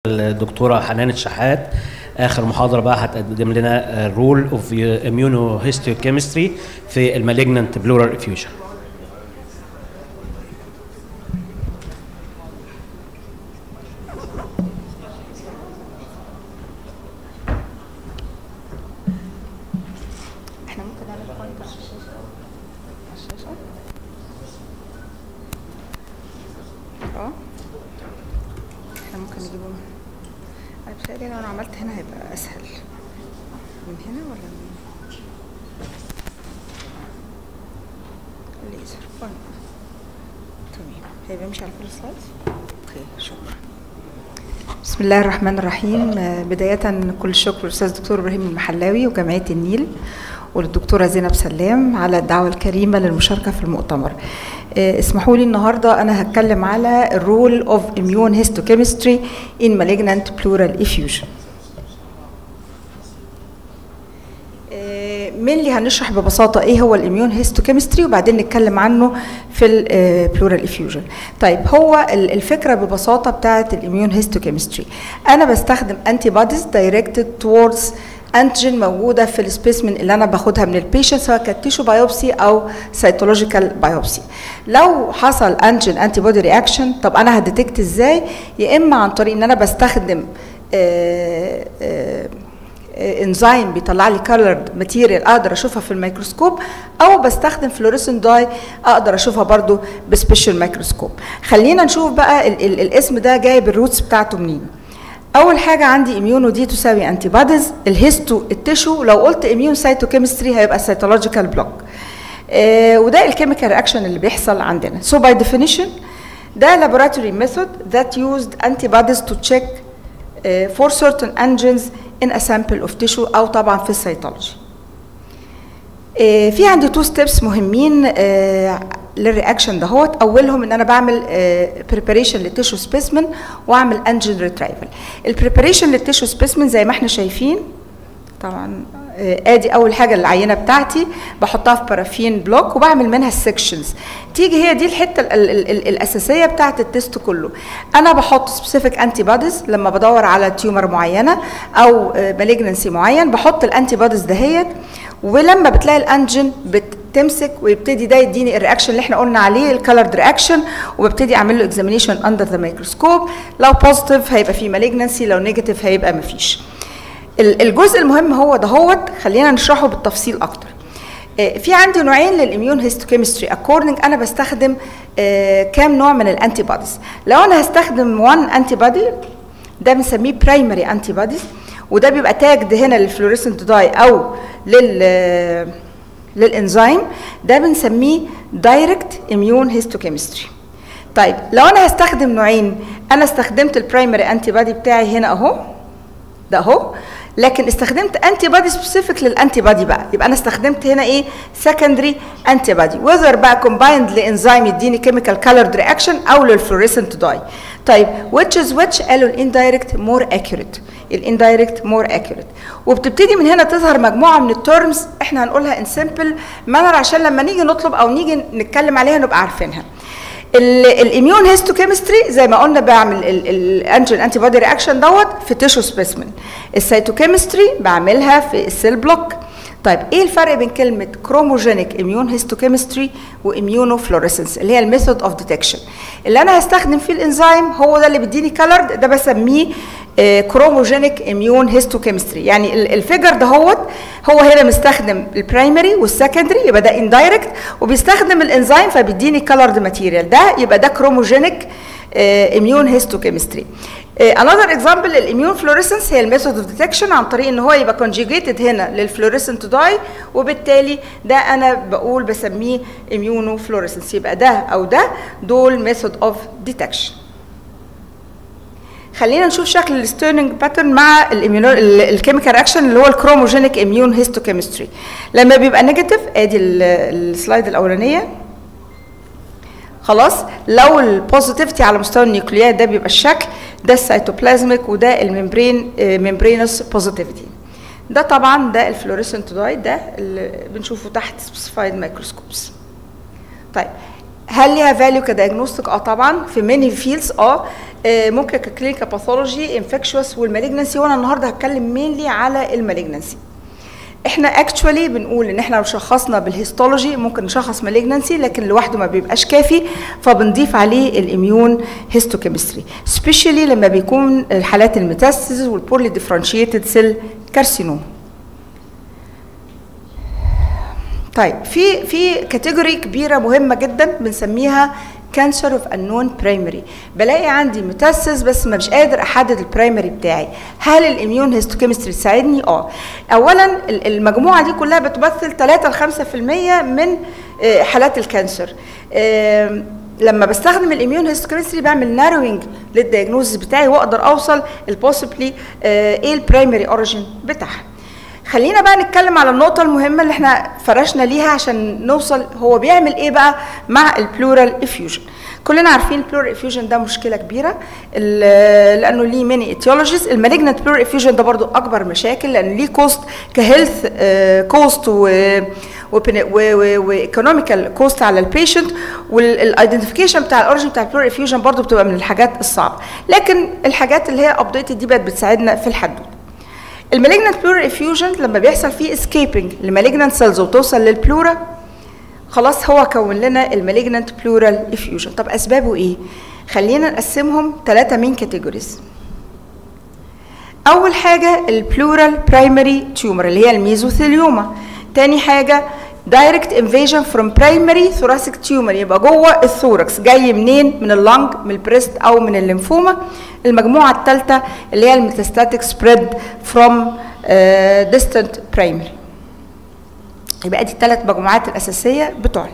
الدكتوره حنان الشحات اخر محاضره بقى هتقدم لنا رول اوف اميونو هيستوكيمستري في المالجنانت بلورال افيوجن احنا ممكن نعمل بوينتر على الشاشه على الشاشه اه احنا ممكن نجيبه من انا بتهيألي لو انا عملت هنا هيبقى اسهل من هنا ولا من الليزر بوينت تمام هيبقى يمشي على كل السلايدز اوكي شكرا بسم الله الرحمن الرحيم آه، بداية كل الشكر للأستاذ الدكتور إبراهيم المحلاوي وجمعية النيل وللدكتورة زينب سلام على الدعوة الكريمة للمشاركة في المؤتمر آه، اسمحوا لي النهاردة أنا هتكلم على الرول of immune histochemistry in malignant pleural effusion مين اللي هنشرح ببساطة ايه هو الاميون هيستوكيمستري وبعدين نتكلم عنه في البلورال افيوجن طيب هو ال- الفكرة ببساطة بتاعت الاميون هيستوكيمستري انا بستخدم انتي بوديز دايركتد towards انتيجين موجودة في السبيسمن اللي انا باخدها من البيشنت سواء كانت تيشو بايوبسي او سيتولوجيكال بايوبسي لو حصل انتيجين انتي بودي رياكشن طب انا هديتكت ازاي يا اما عن طريق ان انا بستخدم آه آه انزيم بيطلع لي كولرد ماتيريال اقدر اشوفها في الميكروسكوب او بستخدم فلوريسنت داي اقدر اشوفها برضو بسبيشال ميكروسكوب خلينا نشوف بقى ال ال الاسم ده جايب الروتس بتاعته منين اول حاجه عندي اميونو دي تساوي انتي بوديز الهيستو التشو لو قلت اميون سايتوكيمستري هيبقى سيتولوجيكال بلوك آه وده الكيميكال رياكشن اللي بيحصل عندنا سو باي ديفينيشن ده laboratory method that used antibodies to check uh, for certain antigens in a sample of tissue او طبعا في السيتولوجي آه، في عندي تو ستيبس مهمين آه، للرياكشن دهوت اولهم ان انا بعمل بريباريشن للتيشو سبيسمن واعمل انجين ريترايفل البريباريشن للتيشو سبيسمن زي ما احنا شايفين طبعا آه، ادي اول حاجه العينه بتاعتي بحطها في بارافين بلوك وبعمل منها السكشنز تيجي هي دي الحته ال ال ال الاساسيه بتاعه التيست كله انا بحط سبيسيفيك انتي بوديز لما بدور على تيومر معينه او مالجنسي معين بحط الانتي بوديز دهيت ولما بتلاقي الانجن بتمسك ويبتدي ده يديني الرياكشن اللي احنا قلنا عليه الكالرد رياكشن وببتدي اعمل له اكزامينيشن اندر ذا ميكروسكوب لو بوزيتيف هيبقى في مالجنسي لو نيجاتيف هيبقى مفيش ال- الجزء المهم هو دهوت خلينا نشرحه بالتفصيل اكتر آه، في عندي نوعين للاميون هيستوكيمستري اكوردنج انا بستخدم آه، كام نوع من الانتي بوديز لو انا هستخدم 1 انتي بودي ده بنسميه برايمري انتي بوديز وده بيبقى تاجد هنا للفلوريسنت داي او لل للانزيم ده بنسميه دايركت اميون هيستوكيمستري طيب لو انا هستخدم نوعين انا استخدمت البرايمري انتي بودي بتاعي هنا اهو ده اهو لكن استخدمت انتي بادي سبيسيفيك للانتي بادي بقى يبقى انا استخدمت هنا ايه سكندري انتي بادي وذر بقى كومبايند لانزيم يديني كيميكال كالرد رياكشن او للفلوريسنت داي طيب which is which قالوا الاندايركت مور accurate الاندايركت مور accurate وبتبتدي من هنا تظهر مجموعه من الترمز احنا هنقولها ان سمبل مانر عشان لما نيجي نطلب او نيجي نتكلم عليها نبقى عارفينها الاميون هيستوكيمستري زي ما قلنا بعمل الانجين انتي بودي رياكشن دوت في تيشو سبيسمن السيتوكيمستري بعملها في السيل بلوك طيب ايه الفرق بين كلمه كروموجينيك اميون هيستوكيمستري واميونو فلوريسنس اللي هي الميثود اوف ديتكشن اللي انا هستخدم فيه الانزيم هو ده اللي بيديني كالرد ده بسميه كروموجينيك اميون هيستوكيمستري يعني ال- الفيجر دهوت هو هنا مستخدم البرايمري والسكندري يبقى ده اندايركت وبيستخدم الانزيم فبيديني كالرد ماتيريال ده يبقى ده كروموجينيك اميون هيستوكيمستري انذر اكزامبل الاميون فلوريسنس هي الميثود اوف ديتكشن عن طريق ان هو يبقى كونجيجيتد هنا للفلوريسنت داي وبالتالي ده انا بقول بسميه اميونو فلوريسنس يبقى ده او ده دول ميثود اوف ديتكشن خلينا نشوف شكل الستيرنينج باترن مع الكيميكال رياكشن اللي هو الكروموجينيك اميون هيستوكيمستري لما بيبقى نيجاتيف ادي ال- السلايد الاولانيه خلاص لو البوزيتيفيتي على مستوى النيوكليات ده بيبقى الشكل ده السيتوبلازميك وده الممبرين ممبرينس بوزيتيفيتي ده طبعا ده الفلوريسنت داي ده اللي بنشوفه تحت سبيسيفايد مايكروسكوبس طيب هل ليها فاليو كدايجنوستيك اه طبعا في ماني فيلدز اه آه، ممكن ككلينيكال باثولوجي انفكشوس والمالجنسي وانا النهارده هتكلم مينلي على المالجنسي احنا اكشوالي بنقول ان احنا لو شخصنا بالهيستولوجي ممكن نشخص مالجنسي لكن لوحده ما بيبقاش كافي فبنضيف عليه الاميون هيستوكيمستري سبيشالي لما بيكون الحالات الميتاستاسيس والبورلي ديفرنشيتد سيل كارسينوم طيب في في كاتيجوري كبيره مهمه جدا بنسميها كانسر اوف انون برايمري بلاقي عندي متسس بس ما مش قادر احدد البرايمري بتاعي هل الاميون هيستوكيمستري تساعدني اه اولا ال- المجموعه دي كلها بتمثل 3 ل 5% من آه، حالات الكانسر آم، لما بستخدم الاميون هيستوكيمستري بعمل ناروينج للدياجنوزس بتاعي واقدر اوصل البوسيبلي ايه البرايمري اوريجين بتاعها خلينا بقى نتكلم على النقطة المهمة اللي احنا فرشنا ليها عشان نوصل هو بيعمل ايه بقى مع البلورال افيوجن كلنا عارفين البلورال افيوجن ده مشكلة كبيرة ال- لانه ليه ماني ايتيولوجيز المالجنت بلورال افيوجن ده برضو اكبر مشاكل لانه ليه كوست كهيلث كوست و وايكونوميكال كوست على البيشنت والايدنتيفيكيشن بتاع الاوريجن بتاع البلورال افيوجن برضو بتبقى من الحاجات الصعبة لكن الحاجات اللي هي ابديتد دي بقت بتساعدنا في الحدود المالجنت بلورال افيوجن لما بيحصل فيه اسكيبنج لمالجنت سيلز وتوصل للبلورا خلاص هو كون لنا المالجنت بلورال افيوجن طب اسبابه ايه خلينا نقسمهم ثلاثه مين كاتيجوريز اول حاجه البلورال برايمري تيومر اللي هي الميزوثيليوما تاني حاجه دايركت انفيجن فروم برايمري ثوراسيك تيومر يبقى جوه الثوركس جاي منين من اللنج من البريست او من الليمفوما المجموعه الثالثه اللي هي الميتاستاتيك سبريد فروم ديستنت برايمري يبقى دي الثلاث مجموعات الاساسيه بتوعنا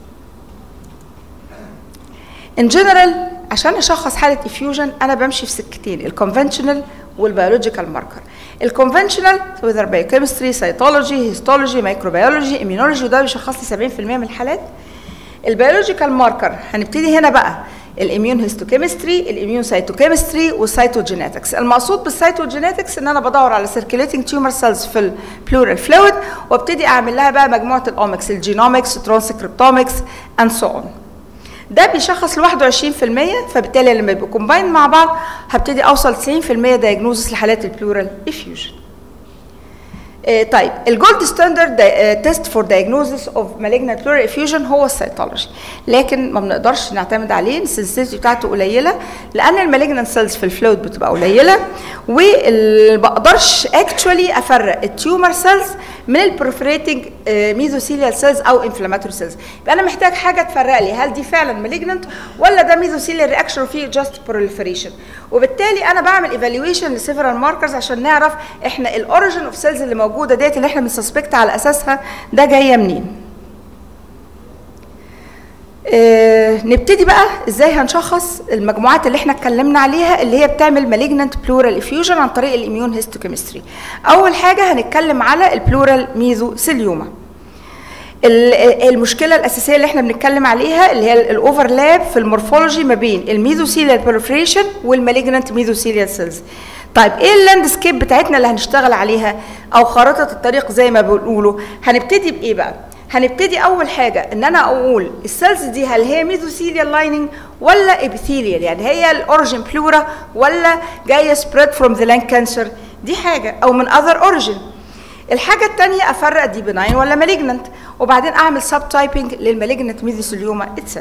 ان جنرال عشان اشخص حاله افيوجن انا بمشي في سكتين الكونفنشنال والبيولوجيكال ماركر الكونفنشنال وذر بايوكيمستري سيتولوجي هيستولوجي مايكروبيولوجي اميونولوجي وده بيشخص لي 70% من الحالات البيولوجيكال ماركر هنبتدي هنا بقى الاميون هيستوكيمستري الاميون سايتوكيمستري والسيتوجينetics المقصود بالسيتوجينetics ان انا بدور على سيركيليتنج تيومر سيلز في البلورال فلويد وابتدي اعمل لها بقى مجموعه الاومكس الجينومكس ترانسكريبتومكس اند سو اون ده بيشخص لوحده 20% فبالتالي لما يبقوا كومباين مع بعض هبتدي اوصل 90% دايجنوزس لحالات البلورال افيوجن آه، طيب الجولد ستاندرد تيست فور دايجنوزس اوف مالجنت بلورال افيوجن هو السيتولوجي لكن ما بنقدرش نعتمد عليه السنسيتيفيتي بتاعته قليله لان المالجنت سيلز في الفلويد بتبقى قليله وما بقدرش اكشولي افرق التيومر سيلز من البروفريتنج ميزوثيليال سيلز او انفلاماتوري سيلز يبقى انا محتاج حاجه تفرق لي هل دي فعلا مالجنت ولا ده ميزوثيليال رياكشن وفيه جاست بروليفريشن وبالتالي انا بعمل ايفالويشن لسيفرال ماركرز عشان نعرف احنا الاوريجن اوف سيلز اللي موجوده ديت اللي احنا بنسسبكت على اساسها ده جايه منين آه نبتدي بقى ازاي هنشخص المجموعات اللي احنا اتكلمنا عليها اللي هي بتعمل مالجنت بلورال افيوجن عن طريق الاميون هيستوكيمستري اول حاجه هنتكلم على البلورال ميزوثيليوما ال- المشكله الاساسيه اللي احنا بنتكلم عليها اللي هي الاوفرلاب في المورفولوجي ما بين الميزوثيليال بروليفريشن والمالجنت ميزوثيليال سيلز طيب ايه اللاندسكيب بتاعتنا اللي هنشتغل عليها او خارطه الطريق زي ما بنقولوا هنبتدي بايه بقى هنبتدي اول حاجه ان انا اقول السيلز دي هل هي ميزوثيليال لايننج ولا ابيثيليال يعني هي الاوريجين بلورا ولا جايه سبريد فروم ذا لانج كانسر دي حاجه او من اذر اوريجين الحاجة التانية أفرق دي بناين ولا مالجنت وبعدين أعمل سب تايبنج للمالجنت ميزوثيليوما اتسلف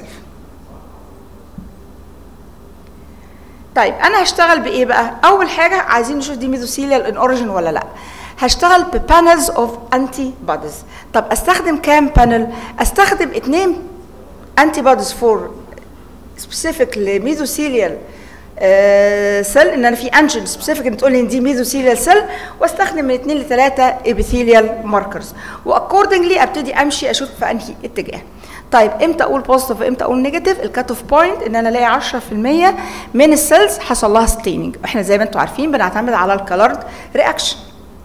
طيب أنا هشتغل بإيه بقى؟ أول حاجة عايزين نشوف دي ميزوثيليال ان اوريجين ولا لأ هشتغل ببانلز اوف انتي بوديز طب استخدم كام بانل استخدم اتنين انتي بوديز فور سبيسيفيك لميزوثيليال سيل ان انا في انجن سبيسيفيك بتقول لي ان دي ميزوثيليال سيل واستخدم من اثنين لثلاثه ابيثيليال ماركرز واكوردنجلي ابتدي امشي اشوف في انهي اتجاه طيب امتى اقول بوزيتيف وامتى اقول نيجاتيف الكات اوف بوينت ان انا الاقي 10% من السيلز حصل لها ستيننج احنا زي ما انتم عارفين بنعتمد على الكالرد رياكشن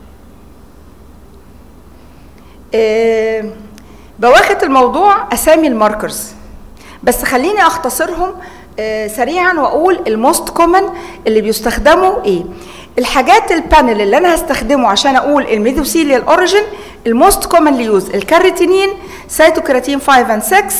أه بواخد الموضوع اسامي الماركرز بس خليني اختصرهم آه سريعا واقول الموست كومن اللي بيستخدموا ايه الحاجات البانل اللي انا هستخدمه عشان اقول الميثوثيليال اوريجين الموست كومنلي يوز الكاريتينين سيتوكراتين 5 and 6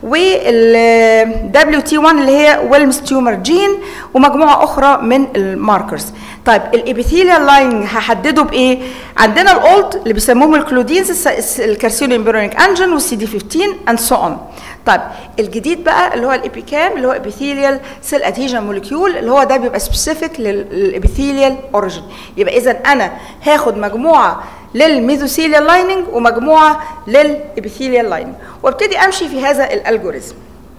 وال WT1 اللي هي ويلمز تيومر جين ومجموعه اخرى من الماركرز طيب الابيثيليال لاين هحدده بايه عندنا الاولد اللي بيسموهم الكلودينز الكارسينو امبرونيك انجن والسي دي 15 اند سو اون طيب الجديد بقى اللي هو الابيكام اللي هو ابيثيليال سيل ادهيجن موليكيول اللي هو ده بيبقى سبيسيفيك للابيثيليال اوريجين يبقى اذا انا هاخد مجموعه للميزوثيليال لايننج ومجموعه للابيثيليال لايننج وابتدي امشي في هذا الالجوريزم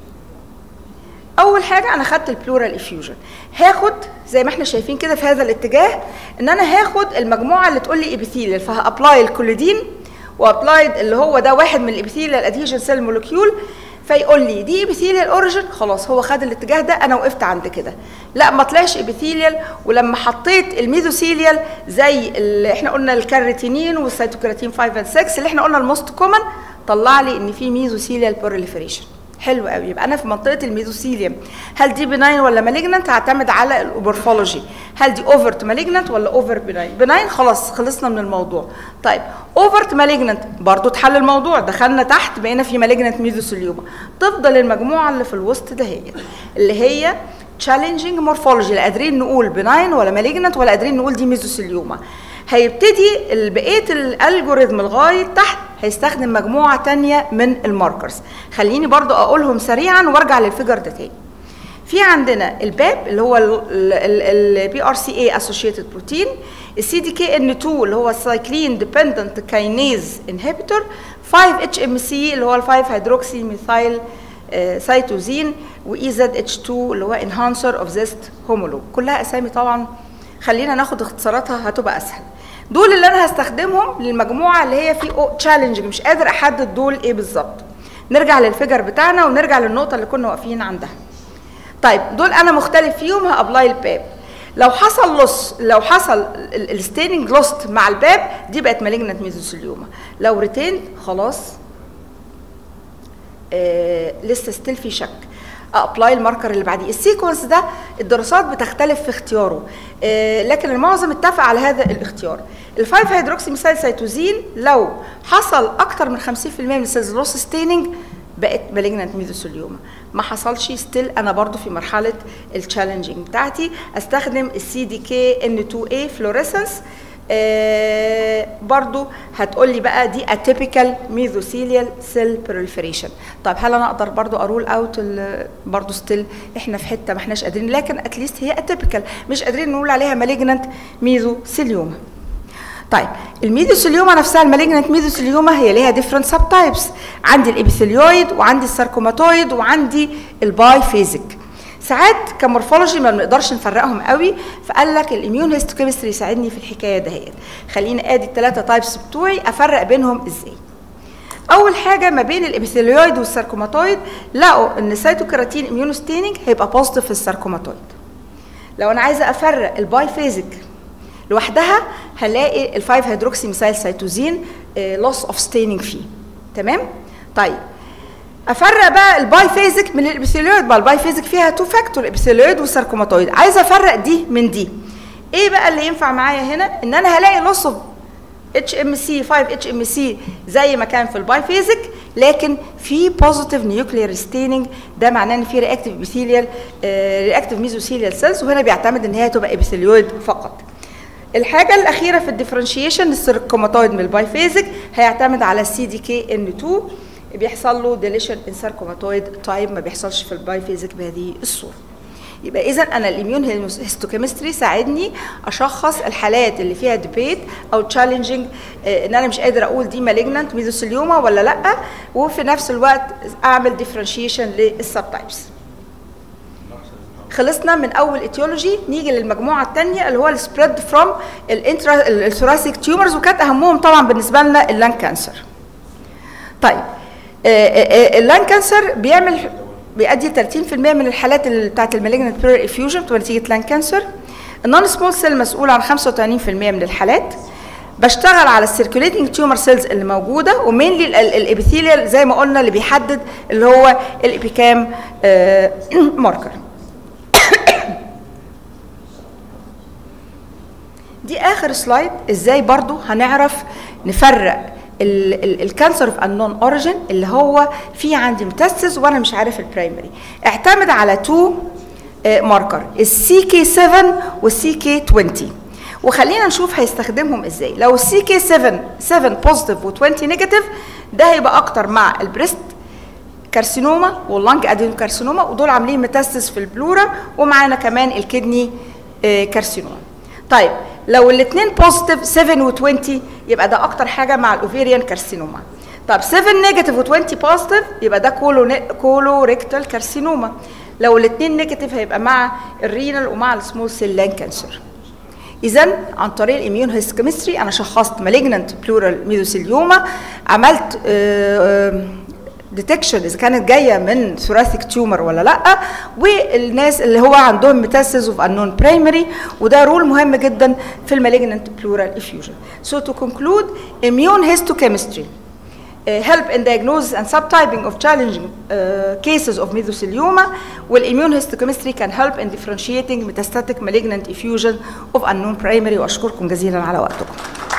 اول حاجه انا خدت البلورال افيوجن هاخد زي ما احنا شايفين كده في هذا الاتجاه ان انا هاخد المجموعه اللي تقول لي ابيثيليال فهابلاي الكوليدين وابلايد اللي هو ده واحد من الابيثيليال ادهيجن سيل مولكيول فيقول لي دي ابيثيليال اوريجن خلاص هو خد الاتجاه ده انا وقفت عند كده لا ما طلعش ابيثيليال ولما حطيت الميزوثيليال زي اللي احنا قلنا الكاريتينين والسيتوكراتين 5 and 6 اللي احنا قلنا الموست كومن طلع لي ان في ميزوثيليال بوريليفريشن حلو قوي يبقى انا في منطقه الميزوثيليوم هل دي بناين ولا مالجننت هعتمد على الاوبرفولوجي هل دي اوفرت مالجننت ولا اوفر بناين بناين خلاص خلصنا من الموضوع طيب اوفرت مالجننت برضو اتحل الموضوع دخلنا تحت بقينا في مالجننت ميزوثيليوما تفضل المجموعه اللي في الوسط ده هي اللي هي تشالنجينج مورفولوجي لا قادرين نقول بناين ولا مالجننت ولا قادرين نقول دي ميزوثيليوما هيبتدي بقيه الالجوريزم لغايه تحت هيستخدم مجموعه تانية من الماركرز خليني برضو اقولهم سريعا وارجع للفيجر ده تاني في عندنا الباب اللي هو البي ار سي اي اسوشيتد بروتين السي دي كي ان 2 اللي هو السايكلين ديبندنت كاينيز انهبيتور 5 اتش ام سي اللي هو ال 5 هيدروكسي ميثايل سيتوزين واي زد اتش 2 اللي هو انهانسر اوف زيست هومولوج كلها اسامي طبعا خلينا ناخد اختصاراتها هتبقى اسهل دول اللي انا هستخدمهم للمجموعه اللي هي في تشالنجنج مش قادر احدد دول ايه بالظبط نرجع للفيجر بتاعنا ونرجع للنقطه اللي كنا واقفين عندها طيب دول انا مختلف فيهم هابلاي الباب لو حصل لص لو حصل الستيننج لوست مع الباب دي بقت مالجنت ميزوثيليوما لو ريتين خلاص آه لسه ستيل في شك ابلاي الماركر اللي بعديه السيكونس ده الدراسات بتختلف في اختياره آه لكن المعظم اتفق على هذا الاختيار الفايف هيدروكسي ميثايل سيتوزين لو حصل اكتر من 50% من السيلز لوس ستيننج بقت مالجنت ميزوثيليوما ما حصلش ستيل انا برضو في مرحله التشالنجينج بتاعتي استخدم السي دي كي ان 2 اي فلوريسنس آه برضو هتقول لي بقى دي اتيبيكال ميزوثيليال سيل بروليفريشن طب هل انا اقدر برضو ارول اوت برضو ستيل احنا في حته ما احناش قادرين لكن اتليست هي اتيبيكال مش قادرين نقول عليها مالجنت ميزوثيليوما طيب الميزوثيليوما نفسها المالجنت ميزوثيليوما هي ليها ديفرنت سب تايبس عندي الابيثيليويد وعندي الساركوماتويد وعندي الباي فيزيك ساعات كمورفولوجي ما بنقدرش نفرقهم قوي فقال لك الاميون هيستوكيمستري يساعدني في الحكايه دهيت خليني ادي الثلاثه تايبس بتوعي افرق بينهم ازاي اول حاجه ما بين الابيثيليويد والساركوماتويد لقوا ان السيتوكراتين اميون ستيننج هيبقى بوزيتيف في الساركوماتويد لو انا عايزه افرق الباي فيزيك لوحدها هلاقي ال 5 هيدروكسي ميثايل سيتوزين لوس اوف ستيننج فيه تمام طيب افرق بقى الباي فيزيك من الابيثيليويد بقى الباي فيزيك فيها تو فاكتور الابيثيليويد والساركوماتويد عايزه افرق دي من دي ايه بقى اللي ينفع معايا هنا ان انا هلاقي لوس اوف اتش ام سي 5 اتش ام سي زي ما كان في الباي فيزيك لكن في بوزيتيف نيوكليير ستيننج ده معناه ان في رياكتيف ابيثيليال رياكتيف ميزوثيليال سيلز وهنا بيعتمد ان هي تبقى ابيثيليويد فقط الحاجة الأخيرة في الديفرنشيشن السيركوماتويد من الباي فيزيك هيعتمد على السي دي كي ان 2 بيحصل له ديليشن ان ساركوماتويد تايب ما بيحصلش في الباي فيزيك بهذه الصورة يبقى اذا انا الاميون هيستوكيمستري ساعدني اشخص الحالات اللي فيها ديبيت او تشالنجينج ان انا مش قادر اقول دي مالجنانت ميزوثيليوما ولا لا وفي نفس الوقت اعمل ديفرنشيشن للسب تايبس خلصنا من اول ايتيولوجي نيجي للمجموعه الثانيه اللي هو السبريد فروم الانترا الثوراسيك تيومرز وكانت اهمهم طبعا بالنسبه لنا اللان كانسر طيب اللان كانسر بيعمل بيؤدي 30% من الحالات اللي بتاعت المالجنت بيرر افيوجن بتبقى نتيجه لان كانسر النون سمول سيل مسؤول عن 85% من الحالات بشتغل على السيركوليتنج تيومر سيلز اللي موجوده ومينلي الابيثيليال زي ما قلنا اللي بيحدد اللي هو الابيكام ماركر دي اخر سلايد ازاي برضو هنعرف نفرق الكانسر اوف انون اوريجين اللي هو في عندي متسس وانا مش عارف البرايمري اعتمد على تو ماركر السي كي 7 والسي كي 20 وخلينا نشوف هيستخدمهم ازاي لو السي كي 7 7 بوزيتيف و20 نيجاتيف ده هيبقى اكتر مع البريست كارسينوما واللنج ادينو كارسينوما ودول عاملين متاسس في البلورا ومعانا كمان الكدني كارسينوما طيب لو الاثنين بوزيتيف 7 و20 يبقى ده اكتر حاجه مع الاوفيريان كارسينوما طب 7 نيجاتيف و20 بوزيتيف يبقى ده كولو كولو ريكتال كارسينوما لو الاثنين نيجاتيف هيبقى مع الرينال ومع السمول سيل لان كانسر اذا عن طريق الاميون هيستوكيمستري انا شخصت مالجننت بلورال ميزوسيليوما عملت ديتكشن اذا كانت جايه من ثوراسيك تيومر ولا لا والناس اللي هو عندهم ميتاسيز اوف انون برايمري وده رول مهم جدا في المالجننت بلورال افيوجن سو تو كونكلود immune histochemistry Uh, help in diagnosis and subtyping of challenging uh, cases of mesothelioma, while immune histochemistry can help in differentiating metastatic malignant effusion of unknown primary واشكركم جزيلا على وقتكم.